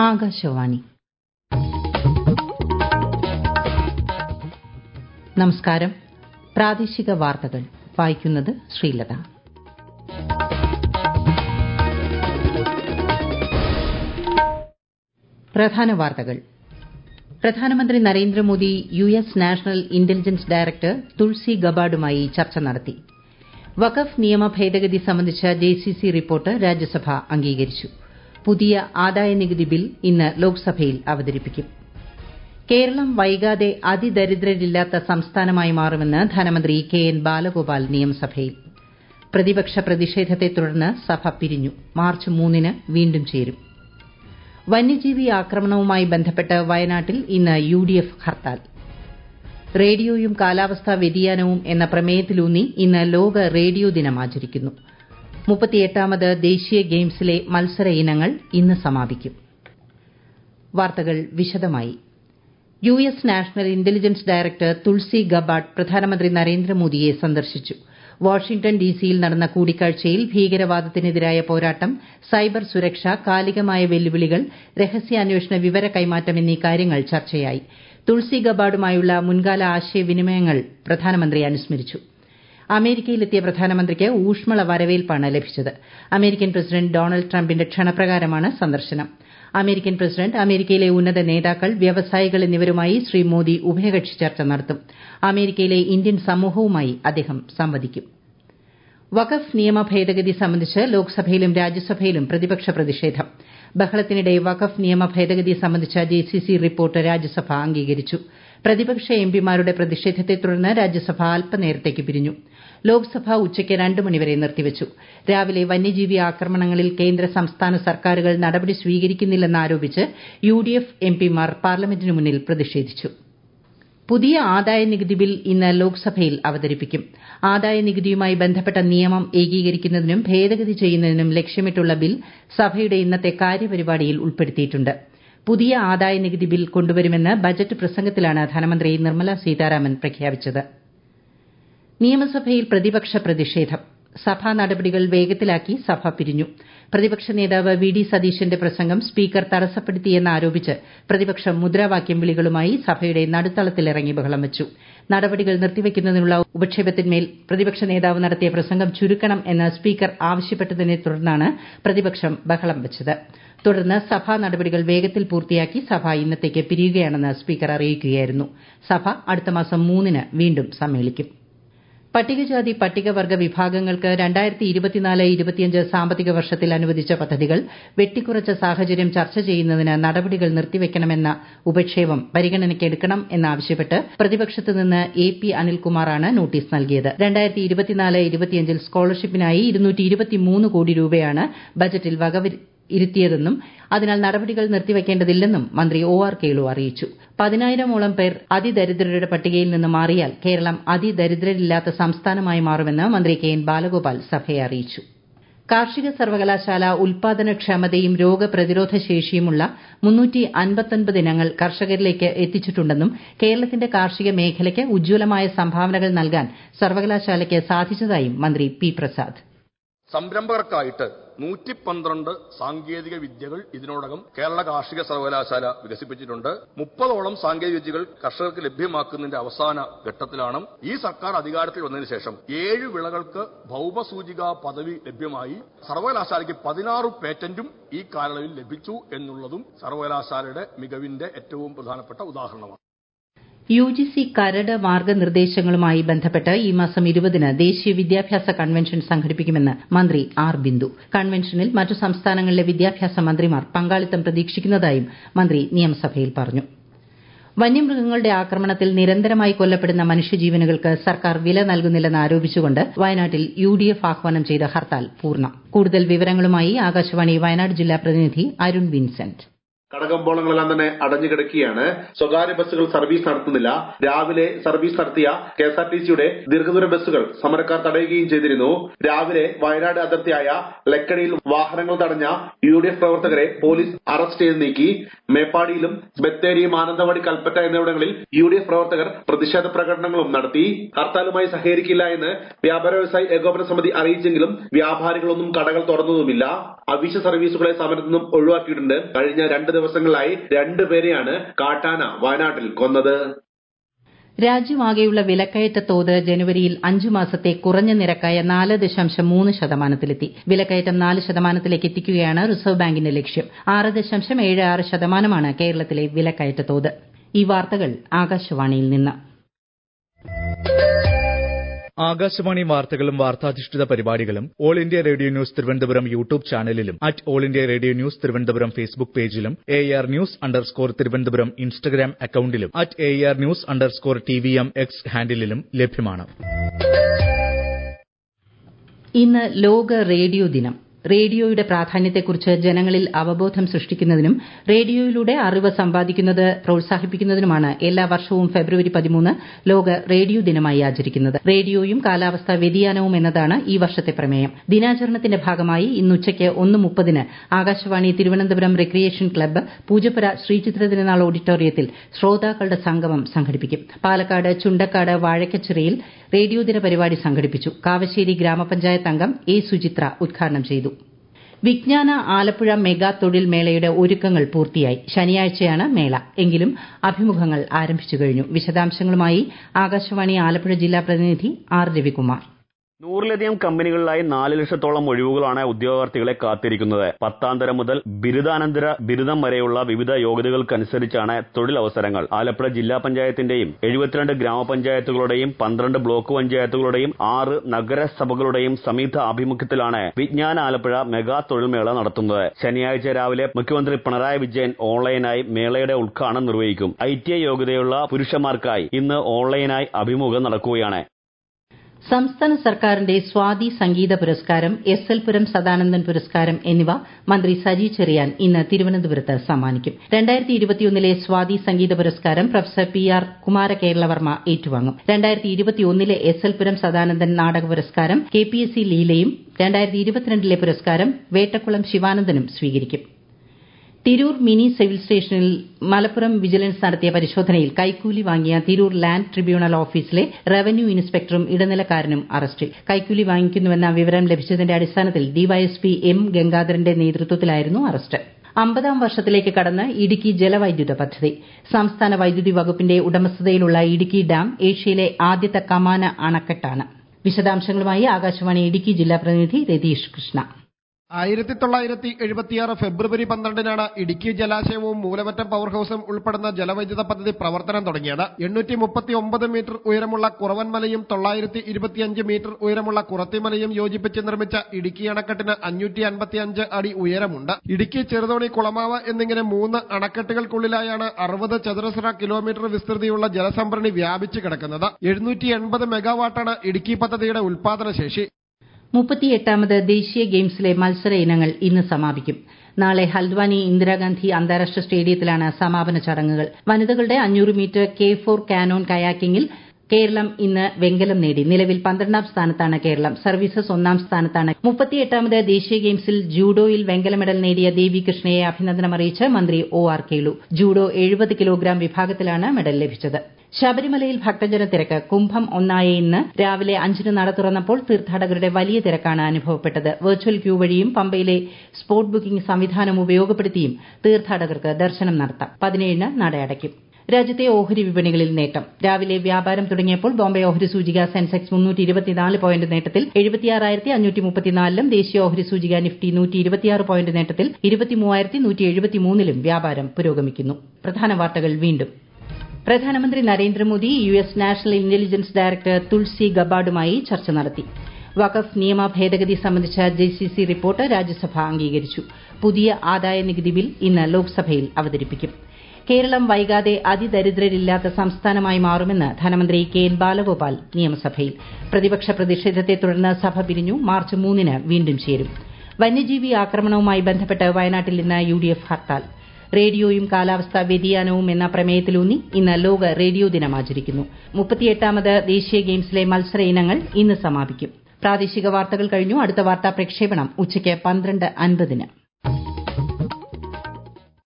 ആകാശവാണി നമസ്കാരം പ്രാദേശിക വാർത്തകൾ വായിക്കുന്നത് ശ്രീലത പ്രധാന വാർത്തകൾ പ്രധാനമന്ത്രി Narendra Modi U S national intelligence director Tulsi ഗബാർഡുമായി ചർച്ച നടത്തി വഖഫ് നിയമ ഭേദഗതി സംബന്ധിച്ച ജെസിസി റിപ്പോർട്ട് രാജ്യസഭ അംഗീകരിച്ചു പുതിയ ആദായനികുതി ബിൽ ഇന്ന് ലോക്സഭയിൽ അവതരിപ്പിക്കും കേരളം വൈകാതെ അതിദരിദ്രരില്ലാത്ത സംസ്ഥാനമായി മാറുമെന്ന് ധനമന്ത്രി കെ എൻ ബാലഗോപാൽ നിയമസഭയിൽ പ്രതിപക്ഷ പ്രതിഷേധത്തെ തുടർന്ന് സഭ പിരിഞ്ഞു മാർച്ച് മൂന്നിന് വീണ്ടും ചേരും വന്യജീവി ആക്രമണവുമായി ബന്ധപ്പെട്ട് വയനാട്ടിൽ ഇന്ന് യു ഡി എഫ് ഹർത്താൽ റേഡിയോയും കാലാവസ്ഥാ വ്യതിയാനവും എന്ന പ്രമേയത്തിലൂന്നി ഇന്ന് ലോക റേഡിയോ ദിനം ആചരിക്കുന്നു മുപ്പത്തിയെട്ടാമത് ദേശീയ ഗെയിംസിലെ മത്സര ഇനങ്ങൾ ഇന്ന് സമാപിക്കും വാർത്തകൾ വിശദമായി U S national intelligence director Tulsi Gabbard പ്രധാനമന്ത്രി നരേന്ദ്രമോദിയെ സന്ദർശിച്ചു വാഷിംഗ്ടൺ ഡിസിയിൽ നടന്ന കൂടിക്കാഴ്ചയിൽ ഭീകരവാദത്തിനെതിരായ പോരാട്ടം സൈബർ സുരക്ഷ കാലികമായ വെല്ലുവിളികൾ രഹസ്യാന്വേഷണ വിവര കൈമാറ്റം എന്നീ കാര്യങ്ങൾ ചർച്ചയായി തുൾസി ഗബാർഡുമായുള്ള മുൻകാല ആശയവിനിമയങ്ങൾ പ്രധാനമന്ത്രി അനുസ്മരിച്ചു അമേരിക്കയിലെത്തിയ പ്രധാനമന്ത്രിക്ക് ഊഷ്മള വരവേൽപ്പാണ് ലഭിച്ചത് അമേരിക്കൻ പ്രസിഡന്റ് ഡൊണാൾഡ് ട്രംപിന്റെ ക്ഷണപ്രകാരമാണ് സന്ദർശനം അമേരിക്കൻ പ്രസിഡന്റ് അമേരിക്കയിലെ ഉന്നത നേതാക്കൾ വ്യവസായികൾ എന്നിവരുമായി ശ്രീ മോദി ഉഭയകക്ഷി ചർച്ച നടത്തും അമേരിക്കയിലെ ഇന്ത്യൻ സമൂഹവുമായി അദ്ദേഹം സംവദിക്കും വഖഫ് നിയമ ഭേദഗതി സംബന്ധിച്ച് ലോക്സഭയിലും രാജ്യസഭയിലും പ്രതിപക്ഷ പ്രതിഷേധം ബഹളത്തിനിടെ വഖഫ് നിയമ ഭേദഗതി സംബന്ധിച്ച ജെസിസി റിപ്പോർട്ട് രാജ്യസഭ അംഗീകരിച്ചു പ്രതിപക്ഷ എംപിമാരുടെ പ്രതിഷേധത്തെ തുടർന്ന് രാജ്യസഭ അല്പനേരത്തേക്ക് പിരിഞ്ഞു ലോക്സഭ ഉച്ചയ്ക്ക് രണ്ട് മണിവരെ നിർത്തിവച്ചു രാവിലെ വന്യജീവി ആക്രമണങ്ങളിൽ കേന്ദ്ര സംസ്ഥാന സർക്കാരുകൾ നടപടി സ്വീകരിക്കുന്നില്ലെന്നാരോപിച്ച് യു ഡി എഫ് എംപിമാർ പാർലമെന്റിന് മുന്നിൽ പ്രതിഷേധിച്ചു പുതിയ ആദായനികുതി ബിൽ ഇന്ന് ലോക്സഭയിൽ അവതരിപ്പിക്കും ആദായനികുതിയുമായി ബന്ധപ്പെട്ട നിയമം ഏകീകരിക്കുന്നതിനും ഭേദഗതി ചെയ്യുന്നതിനും ലക്ഷ്യമിട്ടുള്ള ബിൽ സഭയുടെ ഇന്നത്തെ കാര്യപരിപാടിയിൽ ഉൾപ്പെടുത്തിയിട്ടുണ്ട് പുതിയ ആദായനികുതി ബിൽ കൊണ്ടുവരുമെന്ന് ബജറ്റ് പ്രസംഗത്തിലാണ് ധനമന്ത്രി നിർമ്മല സീതാരാമൻ പ്രഖ്യാപിച്ചത് നിയമസഭയിൽ പ്രതിപക്ഷ പ്രതിഷേധം സഭാ നടപടികൾ വേഗത്തിലാക്കി സഭ പിരിഞ്ഞു പ്രതിപക്ഷ നേതാവ് വി ഡി സതീശന്റെ പ്രസംഗം സ്പീക്കർ തടസ്സപ്പെടുത്തിയെന്നാരോപിച്ച് പ്രതിപക്ഷം മുദ്രാവാക്യം വിളികളുമായി സഭയുടെ നടുത്തളത്തിലിറങ്ങി ബഹളം വച്ചു നടപടികൾ നിർത്തിവയ്ക്കുന്നതിനുള്ള ഉപക്ഷേപത്തിന്മേൽ പ്രതിപക്ഷ നേതാവ് നടത്തിയ പ്രസംഗം ചുരുക്കണം എന്ന് സ്പീക്കർ ആവശ്യപ്പെട്ടതിനെ തുടർന്നാണ് പ്രതിപക്ഷം ബഹളം വച്ചത് തുടർന്ന് സഭാ നടപടികൾ വേഗത്തിൽ പൂർത്തിയാക്കി സഭ ഇന്നത്തേക്ക് പിരിയുകയാണെന്ന് സ്പീക്കർ അറിയിക്കുകയായിരുന്നു സഭ അടുത്ത മാസം മൂന്നിന് വീണ്ടും സമ്മേളിക്കും പട്ടികജാതി പട്ടികവർഗ വിഭാഗങ്ങൾക്ക് രണ്ടായിരത്തി ഇരുപത്തിനാല് ഇരുപത്തിയഞ്ച് സാമ്പത്തിക വർഷത്തിൽ അനുവദിച്ച പദ്ധതികൾ വെട്ടിക്കുറച്ച സാഹചര്യം ചർച്ച ചെയ്യുന്നതിന് നടപടികൾ നിർത്തിവെക്കണമെന്ന ഉപക്ഷേപം പരിഗണനയ്ക്കെടുക്കണം എന്നാവശ്യപ്പെട്ട് പ്രതിപക്ഷത്ത് നിന്ന് എ പി അനിൽകുമാറാണ് നോട്ടീസ് നൽകിയത് രണ്ടായിരത്തി ഇരുപത്തിനാല് ഇരുപത്തിയഞ്ചിൽ സ്കോളർഷിപ്പിനായി ഇരുന്നൂറ്റി ഇരുപത്തിമൂന്ന് കോടി രൂപയാണ് ബജറ്റിൽ വകവി ഇരുത്തിയതെന്നും അതിനാൽ നടപടികൾ നിർത്തിവെക്കേണ്ടതില്ലെന്നും മന്ത്രി ഒ ആർ കേളു അറിയിച്ചു പതിനായിരമോളം പേർ അതിദരിദ്രരുടെ പട്ടികയിൽ നിന്ന് മാറിയാൽ കേരളം അതിദരിദ്രരില്ലാത്ത സംസ്ഥാനമായി മാറുമെന്ന് മന്ത്രി കെ എൻ ബാലഗോപാൽ സഭയെ അറിയിച്ചു കാർഷിക സർവകലാശാല ഉൽപാദനക്ഷമതയും രോഗപ്രതിരോധ ശേഷിയുമുള്ള മുന്നൂറ്റി അൻപത്തൊൻപത് ഇനങ്ങൾ കർഷകരിലേക്ക് എത്തിച്ചിട്ടുണ്ടെന്നും കേരളത്തിന്റെ കാർഷിക മേഖലയ്ക്ക് ഉജ്ജ്വലമായ സംഭാവനകൾ നൽകാൻ സർവകലാശാലയ്ക്ക് സാധിച്ചതായും മന്ത്രി പി പ്രസാദ് സംരംഭകർക്കായിട്ട് നൂറ്റി പന്ത്രണ്ട് സാങ്കേതിക വിദ്യകൾ ഇതിനോടകം കേരള കാർഷിക സർവകലാശാല വികസിപ്പിച്ചിട്ടുണ്ട് മുപ്പതോളം സാങ്കേതിക വിദ്യകൾ കർഷകർക്ക് ലഭ്യമാക്കുന്നതിന്റെ അവസാന ഘട്ടത്തിലാണ് ഈ സർക്കാർ അധികാരത്തിൽ വന്നതിന് ശേഷം ഏഴ് വിളകൾക്ക് ഭൌമസൂചിക പദവി ലഭ്യമായി സർവകലാശാലയ്ക്ക് പതിനാറ് പേറ്റന്റും ഈ കാലയളവിൽ ലഭിച്ചു എന്നുള്ളതും സർവകലാശാലയുടെ മികവിന്റെ ഏറ്റവും പ്രധാനപ്പെട്ട ഉദാഹരണമാണ് യു ജി സി കരട് മാർഗനിർദ്ദേശങ്ങളുമായി ബന്ധപ്പെട്ട് ഈ മാസം ഇരുപതിന് ദേശീയ വിദ്യാഭ്യാസ കൺവെൻഷൻ സംഘടിപ്പിക്കുമെന്ന് മന്ത്രി ആർ ബിന്ദു കൺവെൻഷനിൽ മറ്റു സംസ്ഥാനങ്ങളിലെ വിദ്യാഭ്യാസ മന്ത്രിമാർ പങ്കാളിത്തം പ്രതീക്ഷിക്കുന്നതായും മന്ത്രി നിയമസഭയിൽ പറഞ്ഞു വന്യമൃഗങ്ങളുടെ ആക്രമണത്തിൽ നിരന്തരമായി കൊല്ലപ്പെടുന്ന മനുഷ്യജീവനുകൾക്ക് സർക്കാർ വില നൽകുന്നില്ലെന്ന് ആരോപിച്ചുകൊണ്ട് വയനാട്ടിൽ യു ഡി എഫ് ആഹ്വാനം ചെയ്ത ഹർത്താൽ പൂർണ്ണം കൂടുതൽ വിവരങ്ങളുമായി ആകാശവാണി വയനാട് ജില്ലാ പ്രതിനിധി അരുൺ വിൻസെന്റ് കടകമ്പോളങ്ങളെല്ലാം തന്നെ അടഞ്ഞു കിടക്കുകയാണ് സ്വകാര്യ ബസ്സുകൾ സർവീസ് നടത്തുന്നില്ല രാവിലെ സർവീസ് നടത്തിയ കെ എസ് ആർ ടി സിയുടെ ദീർഘദൂര ബസ്സുകൾ സമരക്കാർ തടയുകയും ചെയ്തിരുന്നു രാവിലെ വയനാട് അതിർത്തിയായ ലക്കടിയിൽ വാഹനങ്ങൾ തടഞ്ഞ യു ഡി എഫ് പ്രവർത്തകരെ പോലീസ് അറസ്റ്റ് ചെയ്ത് നീക്കി മേപ്പാടിയിലും ബത്തേരി മാനന്തവാടി കൽപ്പറ്റ എന്നിവിടങ്ങളിൽ യു ഡി എഫ് പ്രവർത്തകർ പ്രതിഷേധ പ്രകടനങ്ങളും നടത്തി ഹർത്താലുമായി സഹകരിക്കില്ല എന്ന് വ്യാപാര വ്യവസായി ഏകോപന സമിതി അറിയിച്ചെങ്കിലും വ്യാപാരികളൊന്നും കടകൾ തുറന്നതുമില്ല അവശ്യ സർവീസുകളെ സമരത്തിൽ നിന്നും ഒഴിവാക്കിയിട്ടുണ്ട് കഴിഞ്ഞ രണ്ട് ദിവസങ്ങളിലായി രണ്ടുപേരെയാണ് കാട്ടാന വയനാട്ടിൽ കൊന്നത് രാജ്യമാകെയുള്ള വിലക്കയറ്റ തോത് ജനുവരിയിൽ അഞ്ചു മാസത്തെ കുറഞ്ഞ നിരക്കായ നാല് ദശാംശം മൂന്ന് ശതമാനത്തിലെത്തി വിലക്കയറ്റം നാല് ശതമാനത്തിലേക്ക് എത്തിക്കുകയാണ് റിസർവ് ബാങ്കിന്റെ ലക്ഷ്യം ആറ് ദശാംശം ഏഴ് ആറ് ശതമാനമാണ് കേരളത്തിലെ വിലക്കയറ്റ തോത് ഈ വാർത്തകൾ ആകാശവാണിയിൽ നിന്ന് ആകാശവാണി വാർത്തകളും വാർത്താധിഷ്ഠിത പരിപാടികളും all India radio news Thiruvananthapuram YouTube ചാനലിലും at all India radio news Thiruvananthapuram Facebook പേജിലും A R news underscore Thiruvananthapuram Instagram അക്കൌണ്ടിലും at A R news underscore T V M X ഹാൻഡിലും ലഭ്യമാണ് ഇന്ന് ലോക റേഡിയോ ദിനം റേഡിയോയുടെ പ്രാധാന്യത്തെക്കുറിച്ച് ജനങ്ങളിൽ അവബോധം സൃഷ്ടിക്കുന്നതിനും റേഡിയോയിലൂടെ അറിവ് സമ്പാദിക്കുന്നത് പ്രോത്സാഹിപ്പിക്കുന്നതിനുമാണ് എല്ലാ വർഷവും ഫെബ്രുവരി പതിമൂന്ന് ലോക റേഡിയോ ദിനമായി ആചരിക്കുന്നത് റേഡിയോയും കാലാവസ്ഥാ വ്യതിയാനവും എന്നതാണ് ഈ വർഷത്തെ പ്രമേയം ദിനാചരണത്തിന്റെ ഭാഗമായി ഇന്ന് ഉച്ചയ്ക്ക് ഒന്ന് മുപ്പതിന് ആകാശവാണി തിരുവനന്തപുരം റിക്രിയേഷൻ ക്ലബ്ബ് പൂജപ്പുര ശ്രീചിത്ര തിരുനാൾ ഓഡിറ്റോറിയത്തിൽ ശ്രോതാക്കളുടെ സംഗമം സംഘടിപ്പിക്കും പാലക്കാട് ചുണ്ടക്കാട് വാഴക്കച്ചിറയിൽ റേഡിയോ ദിന പരിപാടി സംഘടിപ്പിച്ചു കാവശ്ശേരി ഗ്രാമപഞ്ചായത്ത് അംഗം എ സുചിത്ര ഉദ്ഘാടനം ചെയ്തു വിജ്ഞാന ആലപ്പുഴ മെഗാ തൊഴിൽ മേളയുടെ ഒരുക്കങ്ങൾ പൂർത്തിയായി ശനിയാഴ്ചയാണ് മേള എങ്കിലും അഭിമുഖങ്ങൾ ആരംഭിച്ചു കഴിഞ്ഞു വിശദാംശങ്ങളുമായി ആകാശവാണി ആലപ്പുഴ ജില്ലാ പ്രതിനിധി ആർ രവികുമാർ നൂറിലധികം കമ്പനികളിലായി നാല് ലക്ഷത്തോളം ഒഴിവുകളാണ് ഉദ്യോഗാർത്ഥികളെ കാത്തിരിക്കുന്നത് പത്താം തരം മുതൽ ബിരുദാനന്തര ബിരുദം വരെയുള്ള വിവിധ യോഗ്യതകൾക്കനുസരിച്ചാണ് തൊഴിലവസരങ്ങൾ ആലപ്പുഴ ജില്ലാ പഞ്ചായത്തിന്റെയും എഴുപത്തിരണ്ട് ഗ്രാമപഞ്ചായത്തുകളുടെയും പന്ത്രണ്ട് ബ്ലോക്ക് പഞ്ചായത്തുകളുടെയും ആറ് നഗരസഭകളുടെയും സംയുക്ത ആഭിമുഖ്യത്തിലാണ് വിജ്ഞാന ആലപ്പുഴ മെഗാ തൊഴിൽമേള നടത്തുന്നത് ശനിയാഴ്ച രാവിലെ മുഖ്യമന്ത്രി പിണറായി വിജയൻ ഓൺലൈനായി മേളയുടെ ഉദ്ഘാടനം നിർവഹിക്കും ഐ ടി ഐ യോഗ്യതയുള്ള പുരുഷന്മാർക്കായി ഇന്ന് ഓൺലൈനായി അഭിമുഖം നടക്കുകയാണ് സംസ്ഥാന സർക്കാരിന്റെ സ്വാതി സംഗീത പുരസ്കാരം എസ് എൽ പുരം സദാനന്ദൻ പുരസ്കാരം എന്നിവ മന്ത്രി സജി ചെറിയാൻ ഇന്ന് തിരുവനന്തപുരത്ത് സമ്മാനിക്കും രണ്ടായിരത്തി ഇരുപത്തിയൊന്നിലെ സ്വാതി സംഗീത പുരസ്കാരം പ്രൊഫസർ പി ആർ കുമാരകേരളവർമ്മ ഏറ്റുവാങ്ങും രണ്ടായിരത്തി ഇരുപത്തിയൊന്നിലെ എസ് എൽ പുരം സദാനന്ദൻ നാടക പുരസ്കാരം കെ പി എസ് സി ലീലയും രണ്ടായിരത്തി ഇരുപത്തിരണ്ടിലെ പുരസ്കാരം വേട്ടക്കുളം ശിവാനന്ദനും സ്വീകരിക്കും തിരൂർ മിനി സിവിൽ സ്റ്റേഷനിൽ മലപ്പുറം വിജിലൻസ് നടത്തിയ പരിശോധനയിൽ കൈക്കൂലി വാങ്ങിയ തിരൂർ ലാൻഡ് ട്രിബ്യൂണൽ ഓഫീസിലെ റവന്യൂ ഇൻസ്പെക്ടറും ഇടനിലക്കാരനും അറസ്റ്റിൽ കൈക്കൂലി വാങ്ങിക്കുന്നുവെന്ന വിവരം ലഭിച്ചതിന്റെ അടിസ്ഥാനത്തിൽ ഡിവൈഎസ്പി എം ഗംഗാധരന്റെ നേതൃത്വത്തിലായിരുന്നു അറസ്റ്റ് അമ്പതാം വർഷത്തിലേക്ക് കടന്ന് ഇടുക്കി ജലവൈദ്യുത പദ്ധതി സംസ്ഥാന വൈദ്യുതി വകുപ്പിന്റെ ഉടമസ്ഥതയിലുള്ള ഇടുക്കി ഡാം ഏഷ്യയിലെ ആദ്യത്തെ കമാന അണക്കെട്ടാണ് വിശദാംശങ്ങളുമായി ആകാശവാണി ഇടുക്കി ജില്ലാ പ്രതിനിധി രതീഷ് കൃഷ്ണ ആയിരത്തി തൊള്ളായിരത്തി എഴുപത്തിയാറ് ഫെബ്രുവരി പന്ത്രണ്ടിനാണ് ഇടുക്കി ജലാശയവും മൂലമറ്റം പവർ ഹൌസും ഉൾപ്പെടുന്ന ജലവൈദ്യുത പദ്ധതി പ്രവർത്തനം തുടങ്ങിയത് എണ്ണൂറ്റി മുപ്പത്തി ഒമ്പത് മീറ്റർ ഉയരമുള്ള കുറവൻമലയും തൊള്ളായിരത്തി ഇരുപത്തിയഞ്ച് മീറ്റർ ഉയരമുള്ള കുറത്തിമലയും യോജിപ്പിച്ച് നിർമ്മിച്ച ഇടുക്കി അണക്കെട്ടിന് അഞ്ഞൂറ്റി അൻപത്തിയഞ്ച് അടി ഉയരമുണ്ട് ഇടുക്കി ചെറുതോണി കുളമാവ് എന്നിങ്ങനെ മൂന്ന് അണക്കെട്ടുകൾക്കുള്ളിലായാണ് അറുപത് ചതുരശ്ര കിലോമീറ്റർ വിസ്തൃതിയുള്ള ജലസംഭരണി വ്യാപിച്ചു കിടക്കുന്നത് എഴുന്നൂറ്റി എൺപത് മെഗാവാട്ടാണ് ഇടുക്കി പദ്ധതിയുടെ ഉൽപാദന ശേഷി മുപ്പത്തിയെട്ടാമത് ദേശീയ ഗെയിംസിലെ മത്സര ഇനങ്ങൾ ഇന്ന് സമാപിക്കും നാളെ ഹൽദ്വാനി ഇന്ദിരാഗാന്ധി അന്താരാഷ്ട്ര സ്റ്റേഡിയത്തിലാണ് സമാപന ചടങ്ങുകൾ വനിതകളുടെ അഞ്ഞൂറ് മീറ്റർ കെ ഫോർ കാനോൻ കയാക്കിംഗിൽ കേരളം ഇന്ന് വെങ്കലം നേടി നിലവിൽ പന്ത്രണ്ടാം സ്ഥാനത്താണ് കേരളം സർവീസസ് ഒന്നാം സ്ഥാനത്താണ് മുപ്പത്തിയെട്ടാമത് ദേശീയ ഗെയിംസിൽ ജൂഡോയിൽ വെങ്കല മെഡൽ നേടിയ ദേവി കൃഷ്ണയെ അഭിനന്ദനം അറിയിച്ച് മന്ത്രി ഒ ആർ കേളു ജൂഡോ എഴുപത് കിലോഗ്രാം വിഭാഗത്തിലാണ് മെഡൽ ലഭിച്ചത് ശബരിമലയിൽ ഭക്തജന തിരക്ക് കുംഭം ഒന്നായ ഇന്ന് രാവിലെ അഞ്ചിന് നട തുറന്നപ്പോൾ തീർത്ഥാടകരുടെ വലിയ തിരക്കാണ് അനുഭവപ്പെട്ടത് വെർച്വൽ ക്യൂ വഴിയും പമ്പയിലെ സ്പോട്ട് ബുക്കിംഗ് സംവിധാനം ഉപയോഗപ്പെടുത്തിയും തീർത്ഥാടകർക്ക് ദർശനം നടത്താം പതിനേഴിന് നട അടയ്ക്കും രാജ്യത്തെ ഓഹരി വിപണികളിൽ നേട്ടം രാവിലെ വ്യാപാരം തുടങ്ങിയപ്പോൾ ബോംബെ ഓഹരി സൂചിക സെൻസെക്സ് മുന്നൂറ്റി ഇരുപത്തിനാല് പോയിന്റ് നേട്ടത്തിൽ എഴുപത്തിയാറായിരത്തി അഞ്ഞൂറ്റി മുപ്പത്തിനാലിലും ദേശീയ ഓഹരി സൂചിക നിഫ്റ്റി നൂറ്റി ഇരുപത്തിയാറ് പോയിന്റ് നേട്ടത്തിൽ ഇരുപത്തിമൂവായിരത്തി നൂറ്റി എഴുപത്തിമൂന്നിലും വ്യാപാരം പുരോഗമിക്കുന്നു പ്രധാന വാർത്തകൾ വീണ്ടും പ്രധാനമന്ത്രി Narendra Modi U S national intelligence director Tulsi ഗബാർഡുമായി ചർച്ച നടത്തി വഖഫ് നിയമ ഭേദഗതി സംബന്ധിച്ച ജെസിസി റിപ്പോർട്ട് രാജ്യസഭ അംഗീകരിച്ചു പുതിയ ആദായ നികുതി ബിൽ ഇന്ന് ലോക്സഭയിൽ അവതരിപ്പിക്കും കേരളം വൈകാതെ അതിദരിദ്രരില്ലാത്ത സംസ്ഥാനമായി മാറുമെന്ന് ധനമന്ത്രി കെ എൻ ബാലഗോപാൽ നിയമസഭയിൽ പ്രതിപക്ഷ പ്രതിഷേധത്തെ തുടർന്ന് സഭ പിരിഞ്ഞു മാർച്ച് മൂന്നിന് വീണ്ടും ചേരും വന്യജീവി ആക്രമണവുമായി ബന്ധപ്പെട്ട് വയനാട്ടിൽ ഇന്ന് യു ഡി എഫ് ഹർത്താൽ റേഡിയോയും കാലാവസ്ഥാ വ്യതിയാനവും എന്ന പ്രമേയത്തിലൂന്നി ഇന്ന് ലോക റേഡിയോ ദിനം ആചരിക്കുന്നു മുപ്പത്തിയെട്ടാമത് ദേശീയ ഗെയിംസിലെ മത്സര ഇനങ്ങൾ ഇന്ന് സമാപിക്കും പ്രാദേശിക വാർത്തകൾ കഴിഞ്ഞു അടുത്ത വാർത്താ പ്രക്ഷേപണം ഉച്ചയ്ക്ക് പന്ത്രണ്ട് അൻപതിന്